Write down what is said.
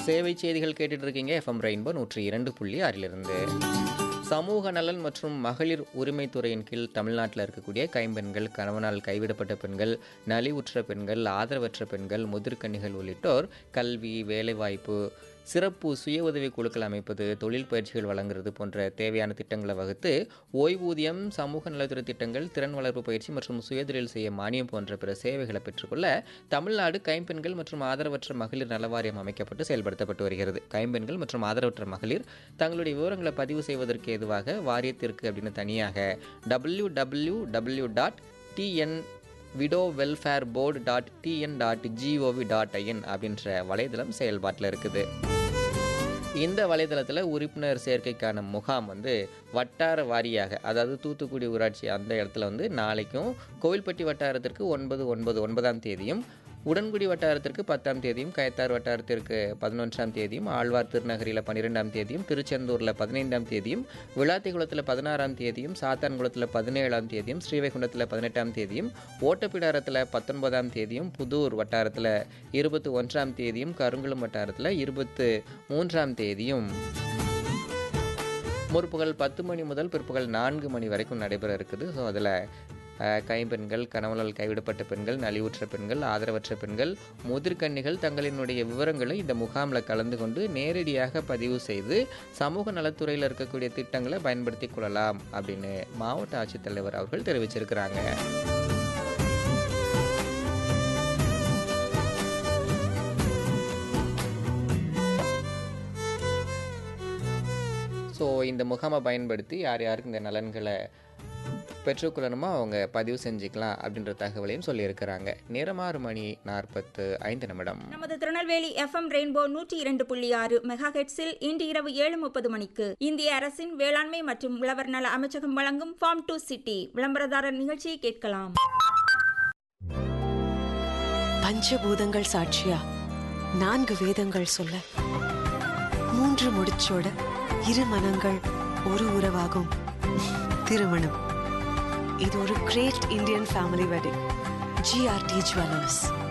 சேவை செய்திகள் கேட்டுட்டு இருக்கீங்க எஃப்எம் ரெயின்போ நூற்றி இரண்டு புள்ளி ஆறிலிருந்து சமூக நலன் மற்றும் மகளிர் உரிமைத்துறையின் கீழ் தமிழ்நாட்டில் இருக்கக்கூடிய கைம்பெண்கள் கணவனால் கைவிடப்பட்ட பெண்கள் நலிவுற்ற பெண்கள் ஆதரவற்ற பெண்கள் முதிர்கன்னிகள் உள்ளிட்டோர் கல்வி வேலைவாய்ப்பு சிறப்பு சுய உதவி குழுக்கள் அமைப்பது தொழில் பயிற்சிகள் வழங்குறது போன்ற தேவையான திட்டங்களை வகுத்து ஓய்வூதியம் சமூக நலத்துறை திட்டங்கள் திறன் வளர்ப்பு பயிற்சி மற்றும் சுயதொழில் செய்ய மானியம் போன்ற பிற சேவைகளை பெற்றுக்கொள்ள தமிழ்நாடு கைம்பெண்கள் மற்றும் ஆதரவற்ற மகளிர் நலவாரியம் அமைக்கப்பட்டு செயல்படுத்தப்பட்டு வருகிறது கைம்பெண்கள் மற்றும் ஆதரவற்ற மகளிர் தங்களுடைய விவரங்களை பதிவு செய்வதற்கு ஏதுவாக வாரியத்திற்கு அப்படின்னு தனியாக W W W dot TN widow welfare board dot TN dot gov dot in அப்படின்ற வலைதளம் செயல்பாட்டில் இருக்குது இந்த வலைதளத்தில் உறுப்பினர் சேர்க்கைக்கான முகாம் வந்து வட்டார வாரியாக அதாவது தூத்துக்குடி ஊராட்சி அந்த இடத்துல வந்து நாளைக்கும் கோவில்பட்டி வட்டாரத்திற்கு ஒன்பது ஒன்பது ஒன்பதாம் தேதியும் உடன்குடி வட்டாரத்திற்கு பத்தாம் தேதியும் கயத்தார் வட்டாரத்திற்கு பதினொன்றாம் தேதியும் ஆழ்வார் திருநகரியில் பன்னிரெண்டாம் தேதியும் திருச்செந்தூரில் பதினைந்தாம் தேதியும் விளாத்திகுளத்தில் பதினாறாம் தேதியும் சாத்தான்குளத்தில் பதினேழாம் தேதியும் ஸ்ரீவைகுண்டத்தில் பதினெட்டாம் தேதியும் ஓட்டப்பிடாரத்தில் பத்தொன்பதாம் தேதியும் புதூர் வட்டாரத்தில் இருபத்தி ஒன்றாம் தேதியும் கருங்குளம் வட்டாரத்தில் இருபத்து மூன்றாம் தேதியும் முற்பகல் பத்து மணி முதல் பிற்பகல் நான்கு மணி வரைக்கும் நடைபெற இருக்குது ஸோ அதில் கைம்பெண்கள் கணவனால் கைவிடப்பட்ட பெண்கள் நலிவுற்ற பெண்கள் ஆதரவற்ற பெண்கள் முதிர்கன்னிகள் தங்களினுடைய விவரங்களை இந்த முகாமில் கலந்து கொண்டு நேரடியாக பதிவு செய்து சமூக நலத்துறையில் இருக்கக்கூடிய திட்டங்களை பயன்படுத்தி கொள்ளலாம் அப்படின்னு மாவட்ட ஆட்சித்தலைவர் அவர்கள் தெரிவிச்சிருக்கிறாங்க ஸோ இந்த முகாமை பயன்படுத்தி யார் யாருக்கு இந்த நலன்களை பெற்றுக்கொள்ளணுமோ அவங்க பதிவு செஞ்சுக்கலாம் அப்படின்ற தகவலையும் சொல்லியிருக்கிறாங்க நேரமாறு மணி நாற்பத்து ஐந்து நிமிடம் நமது திருநெல்வேலி எஃப்எம் ரெயின்போ நூற்றி இரண்டு புள்ளி ஆறு மெகா ஹெட்ஸில் இன்று இரவு ஏழு முப்பது மணிக்கு இந்திய அரசின் வேளாண்மை மற்றும் உழவர் நல அமைச்சகம் வழங்கும் ஃபார்ம் டு சிட்டி விளம்பரதாரர் நிகழ்ச்சியை கேட்கலாம் பஞ்சபூதங்கள் சாட்சியா நான்கு வேதங்கள் சொல்ல மூன்று முடிச்சோட இரு மனங்கள் ஒரு உறவாகும் திருமணம் இது ஒரு great Indian family wedding GRT jewellers